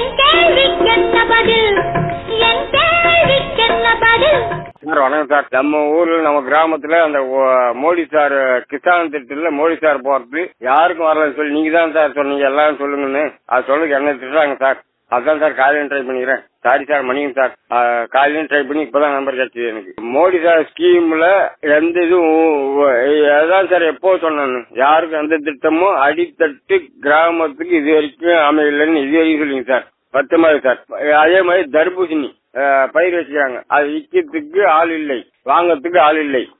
என் கேள்விக்கென்ன பதில் என் கேள்விக்கென்ன பதில் சார் வணக்கம் சார் நம்ம ஊர்ல நம்ம கிராமத்துல அந்த ஓ- மோடி சார் கிசான் திட்டத்துல மோடி சார் போறது யாருக்கும் வரலன்னு சொல்லி நீங்க தான் சார் சொன்னீங்க எல்லாரும் சொல்லுங்கன்னு அது சொல்லுங்க என்ன திட்டுறாங்க சார் அதான் சார் காலையில ட்ரை பண்ணிக்கிறேன் சாரி சார் மணியம் சார் காலையிலும் ட்ரை பண்ணி இப்பதான் நம்பர் கிடைச்சது எனக்கு மோடி சார் ஸ்கீம்ல எந்த இதுவும் அதான் சார் எப்போ சொன்னேன் யாருக்கும் எந்த திட்டமும் அடித்தட்டு கிராமத்துக்கு இது வரைக்கும் அமையலன்னு இது வரைக்கும் சொல்லுங்க சார் பத்தொன்பது சார் அதே மாதிரி தர்பூசணி அஹ், பயிர் வச்சுக்கிறாங்க அது விற்கிறதுக்கு ஆள் இல்லை வாங்கறதுக்கு ஆள் இல்லை